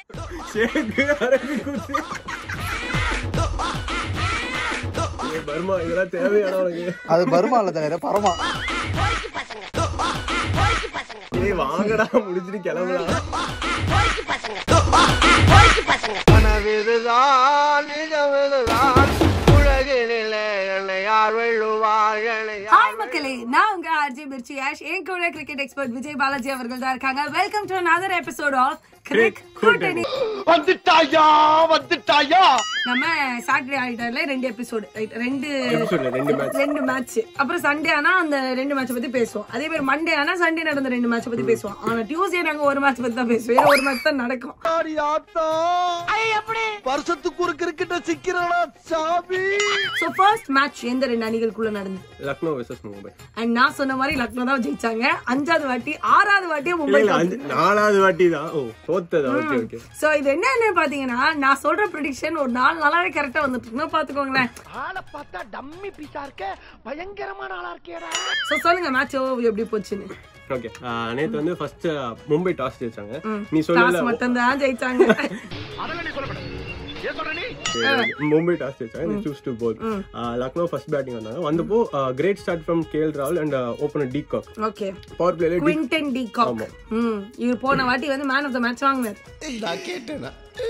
Shake அரபி குத்து ஏய், பர்மா இதெல்லாம் தேவையான உனக்கு அது பர்மா இல்ல தலைவர பரமா ஏய் வாங்கடா முடிச்சிட்டு கிளம்பலாம் கனவிதுதான் நிஜமிதுதான் உலகினிலே என்னை யார் வெல்லுவார் என்னை யார் ஹாய் மக்களே நான் உங்க ஆர்ஜே மிர்ச்சி ஆஷ் என் கூட கிரிக்கெட் எக்ஸ்பர்ட் விஜய் பாலாஜி அவர்கள் தான் இருக்காங்க welcome to another episode of Cric கூட்டணி வந்துட்டாயா வந்துட்டாயா நம்ம சாட்டர்டே ஆயிட்டார்ல ரெண்டு எபிசோடு ரெண்டு Episode ல ரெண்டு match. ரெண்டு மேட்ச் அப்புறம் சண்டே ஆனா அந்த ரெண்டு மேட்ச் பத்தி பேசுவோம் அதே மாதிரி மண்டே ஆனா சண்டே நடந்த ரெண்டு மேட்ச் பத்தி பேசுவோம் ஆனா டியூஸ்டே நாங்க ஒரு மேட்ச் பத்தி தான் பேசுவோம் வேற ஒரு மேட்ச் தான் நடக்கும் ஆத்தா வருஷத்துக்கு ஒரு கிரிக்கெட்ட சிக்கிறனா சாமி சோ ஃபர்ஸ்ட் மேட்ச் எந்த ரெண்டு அணிகளுக்குள்ள நடந்தது லக்னோ வெர்சஸ் மும்பை அண்ட் நான் சொன்ன மாதிரி லக்னோ தான் ஜெயிச்சாங்க அஞ்சாவது வாட்டி ஆறாவது வாட்டியும் இல்ல மும்பை இல்ல அஞ்சு நாலாவது வாட்டி தான் ஓ தோத்ததா ஓகே ஓகே சோ இது என்னன்னு பாத்தீங்கன்னா நான் சொல்ற ப்ரெடிக்ஷன் ஒரு நாலு நாளாவே கரெக்டா வந்துட்டு இருக்குன்னு பாத்துக்கோங்களேன் ஆளை பார்த்தா டம்மி பீஸா இருக்க பயங்கரமான ஆளா இருக்கேடா சோ சொல்லுங்க மேட்ச் எப்படி போச்சுன்னு ஓகே நேத்து வந்து ஃபர்ஸ்ட் மும்பை டாஸ் ஜெயிச்சாங்க நீ டாஸ் சொல்லல மட்டும் தான் ஜெயிச்சாங்க அதெல்லாம் நீ சொல்லப்பட ஏன் சொல்ற நீ மும்பை டாஸ் ஜெயிச்சாங்க choose to bowl Lucknow first batting வந்தாங்க வந்தப்போ கிரேட் ஸ்டார்ட் ஃப்ரம் கேஎல் ராகுல் and opener de Kock okay power பிளேல டி குவிண்டன் டி காக் ம் இவர் போன வாட்டி வந்து மேன் ஆஃப் த மேட்ச் வாங்கினார் நான் கேட்டேனா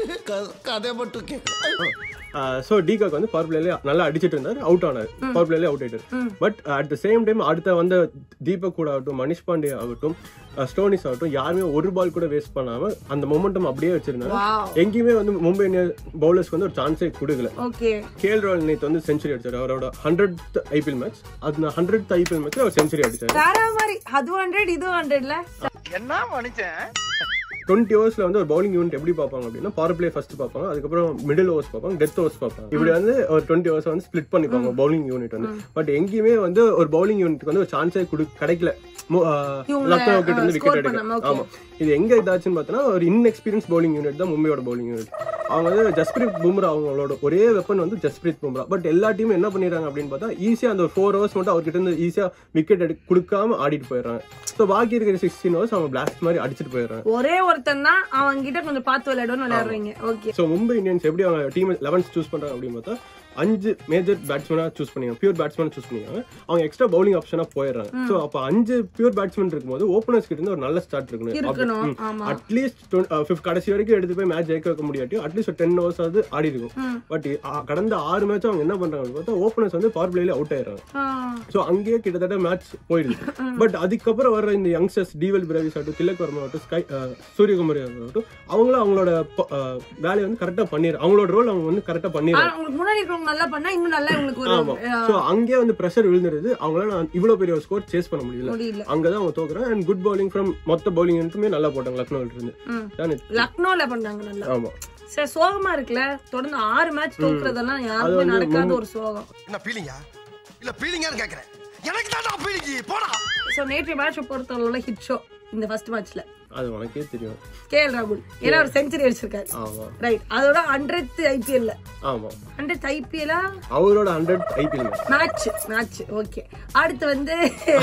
கதை மட்டும் கேட்கலாம் ஸோ டி காக் வந்து பவர் பிளேல நல்லா அடிச்சிட்டு இருந்தார் அவுட் ஆனார் பவர் பிளேல அவுட் ஆயிட்டார் but at the same time அடுத்த வந்த தீபக் கூட ஆகட்டும் மனிஷ் பாண்டே ஆகட்டும் ஸ்டோனிஸ் ஆகட்டும் யாருமே ஒரு பால் கூட வேஸ்ட் பண்ணாம அந்த மொமெண்டம் அப்படியே வச்சிருந்தாங்க Wow. எங்கேயுமே வந்து மும்பை பவுலர்ஸ்க்கு வந்து ஒரு சான்ஸே கொடுக்கல ஓகே கேஎல் ராகுல் நேத்து வந்து செஞ்சுரி அடிச்சாரு அவரோட ஹண்ட்ரட் ஐபிஎல் மேட்ச் அது ஹண்ட்ரட் ஐபிஎல் மேட்ச்ல அவர் செஞ்சுரி அடிச்சாரு வேற மாதிரி அது ஹண்ட்ரட் இது ஹண்ட்ரட்ல என்ன மனுஷன் டுவெண்ட்டி ஓவர்ஸ்ல வந்து ஒரு பவுலிங் யூனிட் எப்படி பார்ப்பாங்க அப்படின்னா பவர் பிளே ஃபர்ஸ்ட் பார்ப்பாங்க அதுக்கப்புறம் மிடில் ஓவர்ஸ் பார்ப்பாங்க டெத் ஓவர்ஸ் பார்ப்பாங்க இப்படி வந்து ஒரு டுவெண்ட்டி ஓவர்ஸ் வந்து ஸ்பிளிட் பண்ணிப்பாங்க பவுலிங் யூனிட் வந்து பட் எங்கேயுமே வந்து ஒரு பவுலிங் யூனிட்க்கு வந்து ஒரு சான்ஸே கொடு கிடைக்கல மு- ஆஹ் இவங்க, லக்னோ கிட்ட இருந்து ஆஹ், விக்கெட் score எடுக்க பண்ணாம, okay. ஆமா இது எங்க இதாச்சுன்னு பார்த்தோன்னா ஒரு இன்எக்ஸ்பீரியன்ஸ் பவுலிங் யூனிட் தான் மும்பையோட பவுலிங் யூனிட் அவங்க வந்து ஜஸ்பிரீத் பும்ரா அவங்களோட ஒரே வெப்பன் வந்து ஜஸ்பிரீத் பும்ரா பட் எல்லா டீமும் என்ன பண்ணிடுறாங்க அப்படின்னு பார்த்தா ஈஸியா அந்த ஒரு ஃபோர் ஹவர்ஸ் மட்டும் அவர்கிட்ட இருந்து ஈஸியா விக்கெட் எடு கொடுக்காம ஆடிட்டு போயிடுறாங்க ஸோ பாக்கி இருக்கிற சிக்ஸ்டீன் ஹவர்ஸ் அவங்க பிளாஸ்ட் மாதிரி அடிச்சிட்டு போயிடுறாங்க ஒரே ஒருத்தன் தான் அவங்க கிட்ட கொஞ்சம் பார்த்து விளையாடணும்னு விளையாடுறீங்க ஓகே ஸோ மும்பை இந்தியன்ஸ் எப்படி அவங்க டீம் லெவன்ஸ் சூஸ் பண்றாங்க அப்படின்னு பார்த்தா அஞ்சு மேஜர் பேட்ஸ்மேனா சூஸ் பண்ணிருக்காங்க பியூர் பேட்ஸ்மேன் சூஸ் பண்ணிருக்காங்க அவங்க எக்ஸ்ட்ரா பவுலிங் ஆப்ஷனா போயிடுறாங்க ஸோ அப்போ அஞ்சு பியூர் பேட்ஸ்மேன் இருக்கும்போது ஓப்பனர்ஸ் கிட்ட இருந்து ஒரு நல்ல ஸ்டார்ட் இருக்கணும், இருக்கணும் ஆமா. அட்லீஸ்ட் கடைசி வரைக்கும் எடுத்து போய் மேட்ச் ஜெயிக்க வைக்க முடியாட்டி அட்லீஸ்ட் ஒரு டென் ஹவர்ஸ் ஆகுது ஆடி இருக்கும் பட் கடந்த ஆறு மேட்ச் அவங்க என்ன பண்றாங்க அப்படின்னு பார்த்தா ஓப்பனர்ஸ் வந்து பவர் பிளேல அவுட் ஆயிடுறாங்க ஸோ அங்கேயே கிட்டத்தட்ட மேட்ச் போயிடுது பட் அதுக்கப்புறம் வர இந்த யங்ஸ்டர்ஸ் டிவல் பிரவிஸ் ஆகட்டும் திலக் வர்மா ஆகட்டும் ஸ்கை அஹ், சூரியகுமாரி ஆகட்டும் அவங்களும் அவங்களோட ப- அஹ், வேலையை வந்து கரெக்டாக பண்ணிடு அவங்களோட ரோல் அவங்க வந்து கரெக்டாக பண்ணிடுறாங்க ஆனா உங்களுக்கு முன்னாடி இருக்கவங்க நல்லா பண்ணா இன்னும் நல்லா உங்களுக்கு ஒரு ஆமா சோ அங்கேயே வந்து பிரஷர் விழுந்துருது அவங்களால இவ்வளவு பெரிய ஒரு ஸ்கோர் சேஸ் பண்ண முடியல முடியல அங்கதான் அவங்க தோக்குறாங்க அண்ட் குட் பவுலிங் ஃப்ரம் மொத்த பவுலிங் யூனிட்டுமே நல்லா போட்டாங்க லக்னோல இருந்து தானே லக்னோல பண்ணாங்க நல்லா ஆமா சரி சோகமா இருக்குல்ல தொடர்ந்து ஆறு மேட்ச் தோக்குறதெல்லாம் யாருமே நடக்காத ஒரு சோகம் என்ன பீலிங்கா இல்ல பீலிங்கான்னு கேக்குறேன் எனக்கு தான் பீலிங்கி போடா சோ நேற்று மேட்ச் பொறுத்தவரை ஹிட் ஷோ இந்த ஃபர்ஸ்ட் மேட்ச்ல அது உனக்கே தெரியும் கேஎல் ராகுல் ஏன்னா ஒரு செஞ்சுரி அடிச்சிருக்காரு ஆமா ரைட் அதோட ஹண்ட்ரட் ஐபிஎல்ல ஆமா ஹண்ட்ரட் ஐபிஎல்லா அவரோட hundred IPL match match okay அடுத்து வந்து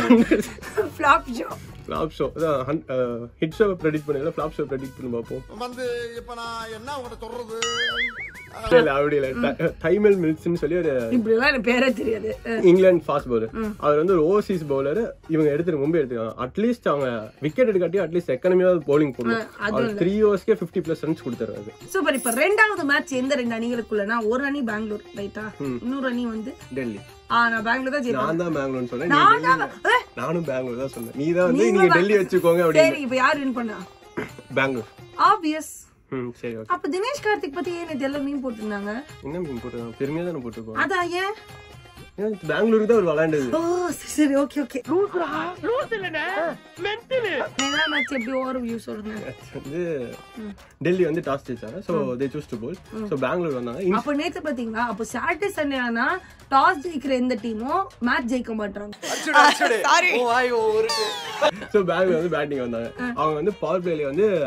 ஃபிளாப் ஷோ ஃபிளாப் ஷோ அதான் ஹிட் ஷோ ப்ரெடிக்ட் பண்ணல ஃபிளாப் ஷோ ப்ரெடிக்ட் பண்ணி பார்ப்போம் வந்து இப்ப நான் என்ன உங்கள்கிட்ட சொல்றது இல்ல அப்படி இல்ல தைமல் மில்ஸ்னு சொல்லி ஒரு இப்படிலாம் எனக்கு பேரே தெரியாது அஹ், இங்கிலாந்து ஃபாஸ்ட் பவுலர் அவர் வந்து ஒரு ஓவர்சீஸ் பவுலர் இவங்க எடுத்துட்டு மும்பை எடுத்துக்காங்க அட்லீஸ்ட் அவங்க விக்கெட் எடுக்காட்டி அட்லீஸ்ட் எக்கனமியாவது பவுலிங் போடணும் அவர் த்ரீ ஓவர்ஸ்க்கே ஃபிஃப்டி பிளஸ் ரன்ஸ் கொடுத்துறாரு சூப்பர் இப்ப ரெண்டாவது மேட்ச் எந்த ரெண்டு அணிகளுக்குள்ளனா ஒரு அணி பெங்களூர் ரைட்டா இன்னொரு அணி வந்து டெல்லி ஆ நான் பெங்களூர் தான் ஜெயிப்பேன் நான் தான் பெங்களூர்னு சொன்னேன் நீ நான் டெல்லி தான் ஏ, நானும் பெங்களூர் தான் சொன்னேன் நீ தான் வந்து நீங்க நீங்க பே- டெல்லி வச்சுக்கோங்க அப்படின்னு சரி இப்ப யார் வின் பண்ணா பெங்களூர் ஆப்வியஸ் ம் சரி ஓகே அப்ப தினேஷ் கார்த்திக் பத்தி ஏன் இது எல்லாம் மீன் போட்டிருந்தாங்க என்ன மீன் போட்டுருக்கோம் பெருமையா தானே போட்டுருக்கோம் அதான் ஏன் ஏன் பெங்களூருக்கு தான் ஒரு விளையாண்டது ஓ சரி, சரி ஓகே ஓகே லூசுரா லூசு இல்லனே மென்டலு மெகா மேட்ச் எப்படி ஓவர் வியூ சொல்லுங்க வந்து டெல்லி வந்து டாஸ் ஜெயிச்சாங்க so they choose to bowl so Bengaluru வந்தாங்க இன்- அப்ப நேத்து பாத்தீங்களா அப்ப சாட்டர்டே சண்டே ஆனா டாஸ் ஜெயிக்கிற எந்த டீமும் மேட்ச் ஜெயிக்க மாட்டாங்க ஸோ பெங்களூர் வந்து பேட்டிங் வந்தாங்க அவங்க வந்து பவர் பிளேல வந்து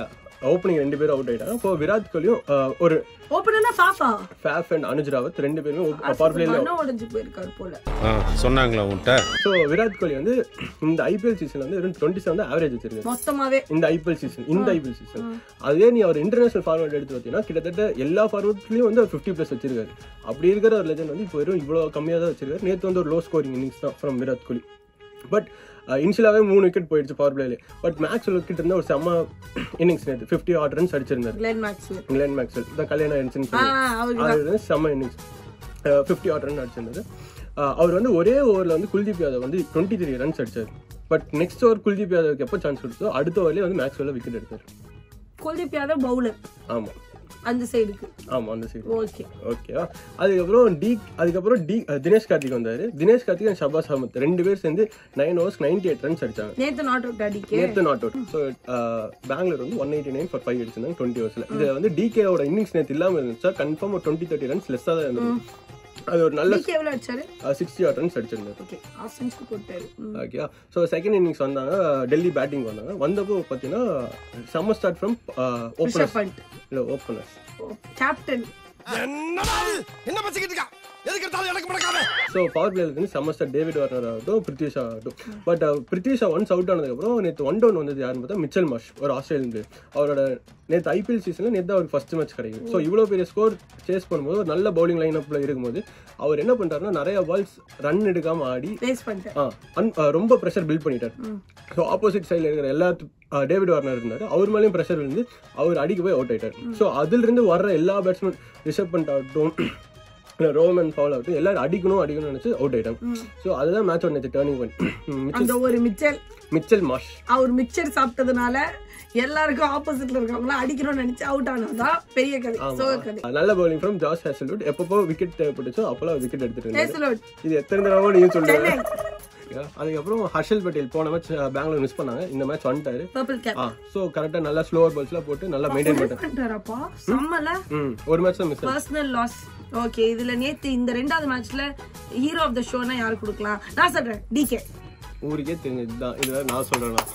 ஓப்பனிங் ரெண்டு பேரும் அவுட் ஆயிட்டாங்க இப்போ விராட் கோலியும் அஹ், ஒரு ஓப்பனா பாப்பா ஃபேஃப் அண்ட் அனுஜ் ராவத் ரெண்டு பேருமே பவர் பிளேல மண்ண உடைஞ்சு போயிருக்காரு போல சொன்னாங்களா உன்கிட்ட ஸோ விராட் கோலி வந்து இந்த ஐபிஎல் சீசன்ல வந்து வெறும் டுவெண்ட்டி செவன் ஆவரேஜ் வச்சிருக்காரு மொத்தமாவே இந்த ஐபிஎல் சீசன் இந்த ஐபிஎல் சீசன் அதே நீ அவர் இன்டர்நேஷனல் ஃபார்மேட் எடுத்து பார்த்தீங்கன்னா கிட்டத்தட்ட எல்லா ஃபார்மேட்லயும் வந்து ஃபிஃப்டி ப்ளஸ் வச்சிருக்காரு அப்படி இருக்கிற ஒரு லெஜண்ட் வந்து இப்போ வெறும் இவ்வளோ கம்மியாக தான் வச்சிருக்காரு நேற்று வந்து ஒரு லோ ஸ்கோரிங் இன்னிங்ஸ் தான் ஃப்ரம் விராட் கோலி பட் இனிஷியலாகவே மூணு விக்கெட் போயிடுச்சு பவர் பிளேல பட் மேக்ஸ் விக்கெட் இருந்தால் ஒரு செம்ம இன்னிங்ஸ் நேற்று ஃபிஃப்டி ஆட் ரன்ஸ் அடிச்சிருந்தாரு கிளென் மேக்ஸ்வெல் இங்கிலாந்து மேக்ஸ்வெல் தான் கல்யாணம் ஆயிடுச்சுன்னு ஆ, சொல்லி அவருக்கு அது வந்து செம்ம இன்னிங்ஸ் ஃபிஃப்டி ஆட் ரன் அடிச்சிருந்தாரு அஹ் அவர் வந்து ஒரே ஓவரில் வந்து குல்தீப் யாதவ் வந்து டுவெண்ட்டி த்ரீ ரன்ஸ் அடிச்சார் பட் நெக்ஸ்ட் ஓவர் குல்தீப் யாதவுக்கு எப்போ சான்ஸ் கொடுத்தோ அடுத்த ஓவர்லேயே வந்து மேக்ஸ்வெல்ல விக்கெட் எடுத்தார் குல்தீப் யாதவ் பவுலர் ஆமாம் அந்த சைடுக்கு ஆமாம் அந்த சைடு ஓகே ஓகேவா அதுக்கப்புறம் டி அதுக்கப்புறம் டி அஹ் தினேஷ் கார்த்திக் வந்தார் தினேஷ் கார்த்திக் and ஷபாஸ் அஹமத் ரெண்டு பேர் சேர்ந்து nine overs ninety eight runs அடிச்சாங்க நேத்து நாட் அவுட் அடிக்க நேற்று நாட் அவுட் ஸோ பெங்களூர் வந்து one eighty nine for five அடிச்சிருந்தாங்க டுவெண்ட்டி ஓவர்ஸில் இதில் வந்து டிகேவோட இன்னிங்ஸ் நேற்று இல்லாமல் இருந்துச்சா கன்ஃபார்ம் ஒரு டுவெண்ட்டி தேர்ட்டி ரன்ஸ் லெஸ்ஸாக தான் இருந்தது அது ஒரு நல்ல டிகே எவ்வளவு அடிச்சாரு சிக்ஸ்டி ஆட் ரன்ஸ் அடிச்சிருந்தாரு ஓகே ஆஃப் சென்ச்சுரி போட்டாரு ம். ஓகேவா ஸோ செகண்ட் இன்னிங்ஸ் வந்தாங்க டெல்லி பேட்டிங் வந்தாங்க வந்தப்போ பார்த்தீங்கன்னா summer start from Rishabh openers Pant இல்லை ஓப்பனர்ஸ் கேப்டன் என்னடா இது? என்ன பச்சிக்கிட்டு இருக்கா எதுக்கு எடுத்தாலும் எனக்கு முடக்காம ஸோ பவர் பிளேயர் வந்து சம்மர் ஸ்டார் டேவிட் வார்னர் ஆகட்டும் பிரித்திஷா ஆகட்டும் பட் பிரித்திஷா ஒன்ஸ் அவுட் ஆனதுக்கப்புறம் நேற்று ஒன் டவுன் வந்தது யாருன்னு பார்த்தா மிச்சல் மாஷ் ஒரு ஆஸ்திரேலியன் பிளேயர் அவரோட நேற்று ஐபிஎல் சீசனில் நேற்று அவருக்கு ஃபர்ஸ்ட் மேட்ச் கிடைக்கும் ஸோ இவ்வளோ பெரிய ஸ்கோர் சேஸ் பண்ணும்போது ஒரு நல்ல பவுலிங் லைன் அப்பில் இருக்கும்போது அவர் என்ன பண்ணிட்டாருன்னா நிறைய பால்ஸ் ரன் எடுக்காம ஆடி வேஸ்ட் பண்ணிட்டேன் ஆ, un- ஆ, ரொம்ப ப்ரெஷர் பில்ட் பண்ணிட்டார் ஸோ ஆப்போசிட் சைடில் இருக்கிற எல்லா டேவிட் வார்னர் இருந்தார் அவர் மேலேயும் ப்ரெஷர் விழுந்து அவர் அடிக்க போய் அவுட் ஆயிட்டார் ஸோ அதிலிருந்து வர்ற எல்லா பேட்ஸ்மேன் ரிஷப் பண்ட் ஆகட்டும் இல்லை ரோமன் ஃபால் ஆகட்டும் எல்லாரும் அடிக்கணும் அடிக்கணும்னு நினச்சி அவுட் ஆயிட்டாங்க ஸோ அதுதான் மேட்சோட நேற்று டேர்னிங் பாயிண்ட் அந்த ஒரு மிச்சல் மிச்சல் மாஷ் அவர் மிக்சர் சாப்பிட்டதுனால எல்லாருக்கும் ஆப்போசிட்ல இருக்கவங்களாம் அடிக்கணும்னு நினைச்சு அவுட் ஆனதுதான் பெரிய கதை சோ கதை நல்ல பவுலிங் ஃப்ரம் ஜாஸ் ஹேசல்வுட் எப்பப்போ விக்கெட் தேவைப்பட்டுச்சோ அப்போல்லாம் விக்கெட் எடுத்துட்டு இருந்தாரு ஹேசல்வுட் இது எத்தனை தடவை நீங்க சொல்லுங்க சென்னை அதுக்கப்புறம் ஹர்ஷல் பட்டேல் போன மேட்ச் பெங்களூர் மிஸ் பண்ணாங்க இந்த மேட்ச் வந்துட்டாரு பர்பிள் கேப் ஆ ஸோ கரெக்டாக நல்லா ஸ்லோவர் பால்ஸ்லாம் போட்டு நல்லா மெயின்டைன் பண்ணிட்டாரு பண்ணிட்டாராப்பா செம்மல ம் ஒரு மேட்ச் தான் மிஸ் பர்சனல் லாஸ் ஓகே இதுல நேத்து இந்த ரெண்டாவது மேட்ச்ல ஹீரோ ஆஃப் த ஷோனா யாரு கொடுக்கலாம் நான் சொல்றேன் டிகே ஊருக்கே தெரிஞ்சது இதுதான் இதுதான் நான் சொல்றேன்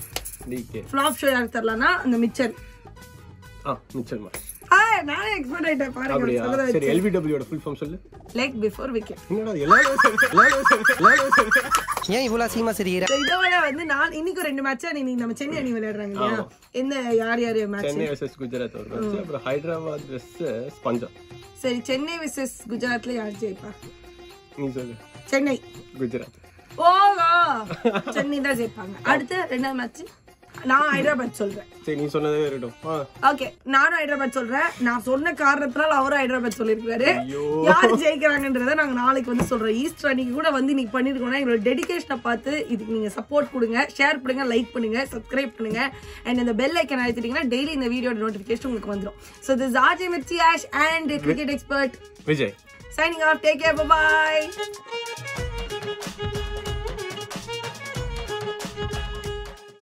டிகே ஃபிளாப் ஷோ யாருக்கு தரலாம்னா அந்த மிச்சல் ஆ மிச்சல் மாஷ் ஆ நானே எக்ஸ்பெக்ட் ஆயிட்டேன் அப்படியா பாருங்க சரி எல்பிடபிள்யூட ஃபுல் ஃபார்ம் சொல்லு லைக் பிஃபோர் விக்கெட் என்னடா எல்லாரும் சொல்லு, எல்லாரும் சொல்லு, எல்லாரும் சொல்லு. ஏன் இவ்வளவு அசிங்கமா சிரிக்கிற இதை விட வந்து நான் இன்னைக்கு ரெண்டு மேட்ச் இன்னைக்கு நம்ம சென்னை அணி விளையாடுறாங்க இல்லையா எந்த யார் யார் மேட்ச் சென்னை வர்சஸ் குஜராத் ஒரு மேட்ச் அப்புறம் ஹைதராபாத் வர்சஸ் பஞ்சாப் சரி சென்னை விசஸ் குஜராத்ல யார் ஜெயிப்பா நீ சொல்லு சென்னை குஜராத் ஓகோ சென்னை தான் ஜெயிப்பாங்க அடுத்து ரெண்டாவது மேட்ச் நான் ஹைதராபாத் சொல்றேன் சரி நீ சொன்னதே இருக்கட்டும் ஆ ஓகே நானும் ஹைதராபாத் சொல்றேன் நான் சொன்ன காரணத்தினால அவரும் ஹைதராபாத் சொல்லியிருக்காரு ஐயோ. யார் ஜெயிக்கிறாங்கன்றத நாங்க நாளைக்கு வந்து சொல்றோம் ஈஸ்டர் அன்னைக்கு கூட வந்து இன்னைக்கு பண்ணிருக்கோம்னா எங்களோட டெடிகேஷனை பார்த்து இதுக்கு நீங்க சப்போர்ட் கொடுங்க ஷேர் பண்ணுங்க லைக் பண்ணுங்க சப்ஸ்கிரைப் பண்ணுங்க அண்ட் இந்த பெல் ஐக்கன் அழுத்திட்டீங்கன்னா டெய்லி இந்த வீடியோட நோட்டிபிகேஷன் உங்களுக்கு வந்துடும் so this RJ Mirchi Ash and cricket expert Vijay signing off take care bye